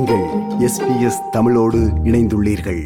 நீங்கள் எஸ்பிஎஸ் தமிழோடு இணைந்துள்ளீர்கள்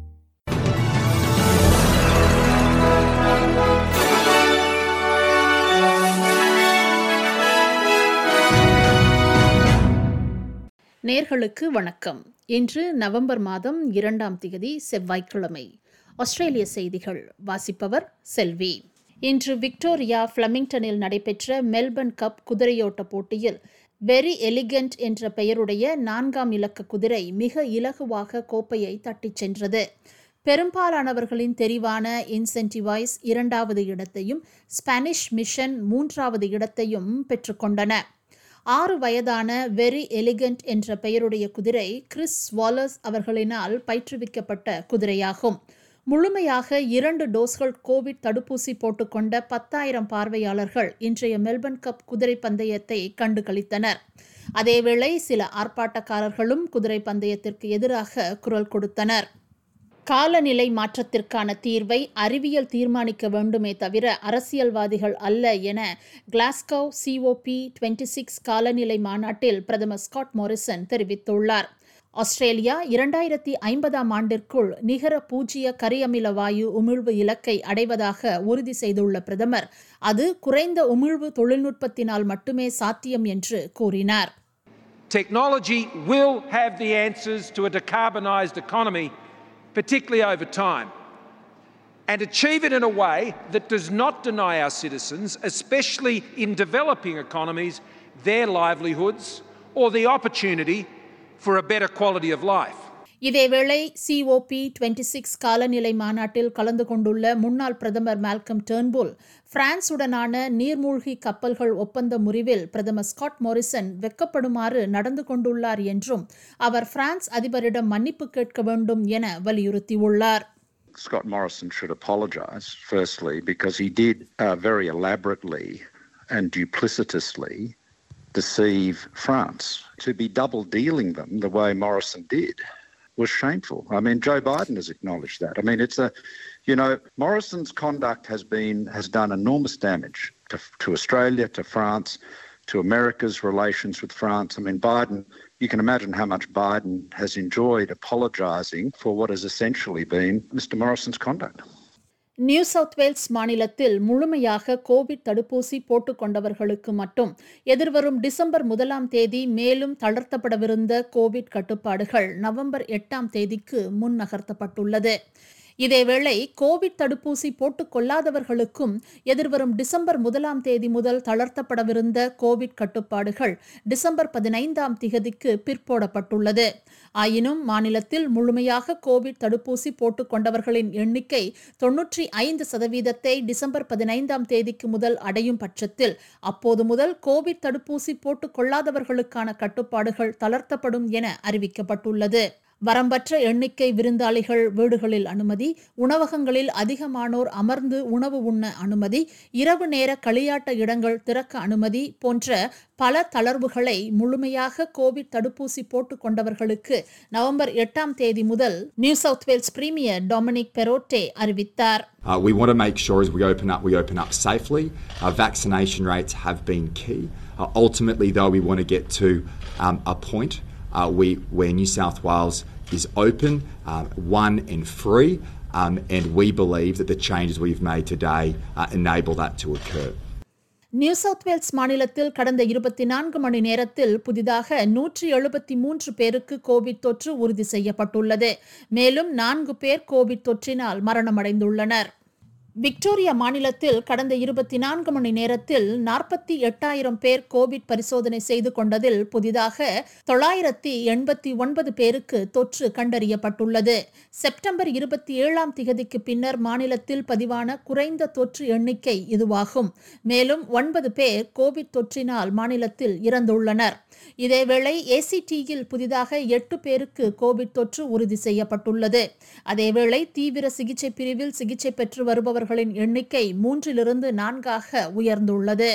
நேர்களுக்கு வணக்கம் இன்று நவம்பர் மாதம் இரண்டாம் திகதி செவ்வாய்க்கிழமை ஆஸ்திரேலிய செய்திகள் வாசிப்பவர் செல்வி இன்று விக்டோரியா பிளமிங்டனில் நடைபெற்ற மெல்பர்ன் கப் குதிரையோட்ட போட்டியில் வெரி எலிகண்ட் என்ற பெயருடைய நான்காம் இலக்க குதிரை மிக இலகுவாக கோப்பையை தட்டிச் சென்றது பெரும்பாலானவர்களின் தெரிவான இன்சென்டிவைஸ் இரண்டாவது இடத்தையும் ஸ்பானிஷ் மிஷன் மூன்றாவது இடத்தையும் பெற்றுக்கொண்டன ஆறு வயதான வெரி எலிகண்ட் என்ற பெயருடைய குதிரை கிறிஸ் வாலஸ் அவர்களினால் பயிற்றுவிக்கப்பட்ட குதிரையாகும் முழுமையாக இரண்டு டோஸ்கள் கோவிட் தடுப்பூசி போட்டுக்கொண்ட பத்தாயிரம் பார்வையாளர்கள் இன்றைய மெல்பர்ன் கப் குதிரை பந்தயத்தை கண்டு களித்தனர் அதேவேளை சில ஆர்ப்பாட்டக்காரர்களும் குதிரை பந்தயத்திற்கு எதிராக குரல் கொடுத்தனர் காலநிலை மாற்றத்திற்கான தீர்வை அறிவியல் தீர்மானிக்க வேண்டுமே தவிர அரசியல்வாதிகள் அல்ல என கிளாஸ்கோ சிஓபி டுவெண்ட்டி சிக்ஸ் காலநிலை மாநாட்டில் பிரதமர் ஸ்காட் மோரிசன் தெரிவித்துள்ளார் ஆஸ்திரேலியா இரண்டாயிரத்தி ஐம்பதாம் ஆண்டிற்குள் நிகர பூஜ்ஜிய கரியமில வாயு உமிழ்வு இலக்கை அடைவதாக உறுதி செய்துள்ள பிரதமர் அது குறைந்த உமிழ்வு தொழில்நுட்பத்தினால் மட்டுமே சாத்தியம் என்று கூறினார் Technology will have the answers to a decarbonised economy, particularly over time, and achieve it in a way that does not deny our citizens, especially in developing economies, their livelihoods or the opportunity for a better quality of life. இதேவேளை COP twenty six காலநிலை மாநாட்டில் கலந்து கொண்டுள்ள முன்னாள் பிரதமர் Malcolm Turnbull பிரான்சுடனான நீர்மூழ்கி கப்பல்கள் ஒப்பந்த முறிவில் பிரதமர் ஸ்காட் மோரிசன் வெக்கப்படுமாறு நடந்து கொண்டுள்ளார் என்றும் அவர் பிரான்ஸ் அதிபரிடம் மன்னிப்பு கேட்க வேண்டும் என வலியுறுத்தியுள்ளார் Scott Morrison should apologise, firstly, because he did uh, very elaborately and duplicitously deceive France. To be double dealing them the way Morrison did was shameful. I mean, Joe Biden has acknowledged that. I mean, it's a, you know, Morrison's conduct has been has done enormous damage to, to Australia, to France, to America's relations with France. I mean, Biden. You can imagine how much Biden has enjoyed apologising for what has essentially been Mr. Morrison's conduct. New South Wales மாநிலத்தில் முழுமையாக Covid தடுப்பூசி போட்டுக்கொண்டவர்களுக்கு மட்டும் எதிர்வரும் December முதலாம் தேதி மேலும் தளர்த்தப்படவிருந்த Covid கட்டுப்பாடுகள் November எட்டாம் தேதிக்கு முன் நகர்த்தப்பட்டுள்ளது இதேவேளை கோவிட் தடுப்பூசி போட்டுக் கொள்ளாதவர்களுக்கும் எதிர்வரும் டிசம்பர் முதலாம் தேதி முதல் தளர்த்தப்படவிருந்த கோவிட் கட்டுப்பாடுகள் டிசம்பர் பதினைந்தாம் திகதிக்கு பிற்போடப்பட்டுள்ளது ஆயினும் மாநிலத்தில் முழுமையாக கோவிட் தடுப்பூசி போட்டுக் கொண்டவர்களின் எண்ணிக்கை தொன்னூற்றி ஐந்து சதவீதத்தை டிசம்பர் பதினைந்தாம் தேதிக்கு முதல் அடையும் பட்சத்தில் அப்போது முதல் கோவிட் தடுப்பூசி போட்டுக் கொள்ளாதவர்களுக்கான கட்டுப்பாடுகள் தளர்த்தப்படும் என அறிவிக்கப்பட்டுள்ளது வரம்பற்ற எண்ணிக்கை விருந்தாளிகள் வீடுகளில் அனுமதி உணவகங்களில் அதிகமானோர் அமர்ந்து உணவு உண்ண அனுமதி இரவு நேர களியாட்ட இடங்கள் திறக்க அனுமதி போன்ற பல தளர்வுகளை முழுமையாக கோவிட் தடுப்பூசி போட்டுக் கொண்டவர்களுக்கு நவம்பர் எட்டாம் தேதி முதல் New South Wales premier Dominic Perrottet அறிவித்தார் Uh, we want to make sure as we open up, we open up safely. Our vaccination rates have been key. Uh, ultimately, though, we want to get to um, a point uh, we, where New South Wales is open, um, one and free, um, and we believe that the changes we've made today uh, enable that to occur. New South Wales மாநிலத்தில் கடந்த இருபத்தி நான்கு மணி நேரத்தில் புதிதாக நூற்றி எழுபத்தி மூன்று பேருக்கு கோவிட் தொற்று உறுதி செய்யப்பட்டுள்ளது மேலும் நான்கு பேர் கோவிட் தொற்றினால் மரணமடைந்துள்ளனர் விக்டோரியா மாநிலத்தில் கடந்த இருபத்தி நான்கு மணி நேரத்தில் நாற்பத்தி எட்டாயிரம் பேர் கோவிட் பரிசோதனை செய்து கொண்டதில் புதிதாக தொள்ளாயிரத்தி எண்பத்தி ஒன்பது பேருக்கு தொற்று கண்டறியப்பட்டுள்ளது செப்டம்பர் இருபத்தி ஏழாம் திகதிக்கு பின்னர் மாநிலத்தில் பதிவான குறைந்த தொற்று எண்ணிக்கை இதுவாகும் மேலும் ஒன்பது பேர் கோவிட் தொற்றினால் மாநிலத்தில் இறந்துள்ளனர் இதேவேளை ஏசிடியில் புதிதாக எட்டு பேருக்கு கோவிட் தொற்று உறுதி செய்யப்பட்டுள்ளது அதேவேளை தீவிர சிகிச்சை பிரிவில் சிகிச்சை பெற்று வருபவர்களின் எண்ணிக்கை மூன்றிலிருந்து நான்காக உயர்ந்துள்ளது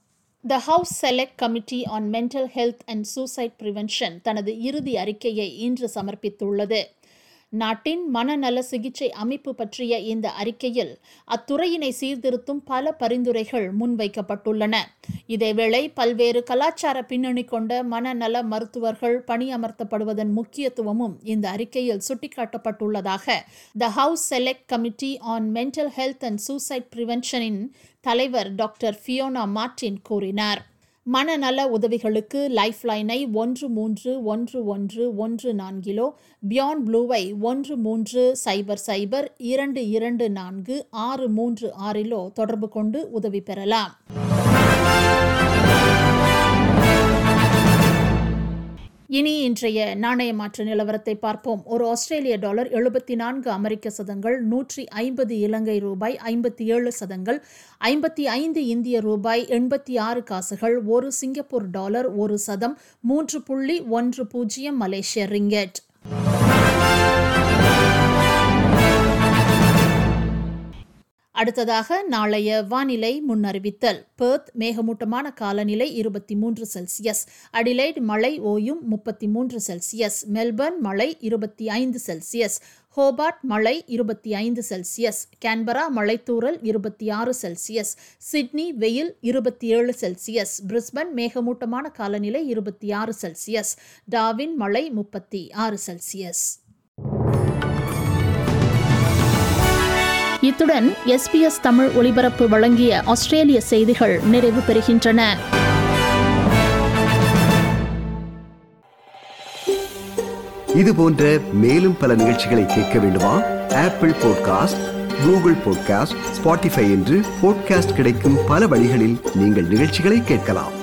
the House Select Committee on Mental Health and Suicide Prevention தனது இறுதி அறிக்கையை இன்று சமர்ப்பித்துள்ளது நாட்டின் மனநல சிகிச்சை அமைப்பு பற்றிய இந்த அறிக்கையில் அத்துறையினை சீர்திருத்தும் பல பரிந்துரைகள் முன்வைக்கப்பட்டுள்ளன இதேவேளை பல்வேறு கலாச்சார பின்னணி கொண்ட மனநல மருத்துவர்கள் பணியமர்த்தப்படுவதன் முக்கியத்துவமும் இந்த அறிக்கையில் சுட்டிக்காட்டப்பட்டுள்ளதாக the House Select Committee on Mental Health and Suicide பிரிவென்ஷனின் தலைவர் டாக்டர் ஃபியோனா மார்டின் கூறினார் மனநல உதவிகளுக்கு லைஃப் லைனை ஒன்று மூன்று ஒன்று ஒன்று ஒன்று நான்கிலோ பியாண்ட் ப்ளூவை ஒன்று மூன்று சைபர் சைபர் இரண்டு இரண்டு நான்கு ஆறு மூன்று ஆறிலோ தொடர்பு கொண்டு உதவி பெறலாம் இனி இன்றைய நாணய மாற்று நிலவரத்தை பார்ப்போம் ஒரு ஆஸ்திரேலிய டாலர் எழுபத்தி நான்கு அமெரிக்க சதங்கள் நூற்றி ஐம்பது இலங்கை ரூபாய் ஐம்பத்தி ஏழு சதங்கள் ஐம்பத்தி ஐந்து இந்திய ரூபாய் எண்பத்தி ஆறு காசுகள் ஒரு சிங்கப்பூர் டாலர் ஒரு சதம் மூன்று புள்ளி ஒன்று பூஜ்ஜியம் மலேசிய ரிங்கெட் அடுத்ததாக நாளைய வானிலை முன்னறிவித்தல் பெர்த் மேகமூட்டமான காலநிலை இருபத்தி மூன்று செல்சியஸ் அடிலைட் மழை ஓயும் முப்பத்தி மூன்று செல்சியஸ் மெல்பர்ன் மழை இருபத்தி ஐந்து செல்சியஸ் ஹோபார்ட் மழை இருபத்தி ஐந்து செல்சியஸ் கேன்பரா மழைத்தூறல் இருபத்தி ஆறு செல்சியஸ் சிட்னி வெயில் இருபத்தி ஏழு செல்சியஸ் பிரிஸ்பன் மேகமூட்டமான காலநிலை இருபத்தி ஆறு செல்சியஸ் டாவின் மழை முப்பத்தி ஆறு செல்சியஸ் இத்துடன் எஸ்பிஎஸ் தமிழ் ஒலிபரப்பு வழங்கிய ஆஸ்திரேலிய செய்திகள் நிறைவு பெறுகின்றன இது போன்ற மேலும் பல நிகழ்ச்சிகளை கேட்க வேண்டுமா Apple podcast Google podcast Spotify என்று பாட்காஸ்ட் கிடைக்கும் பல வழிகளில் நீங்கள் நிகழ்ச்சிகளை கேட்கலாம்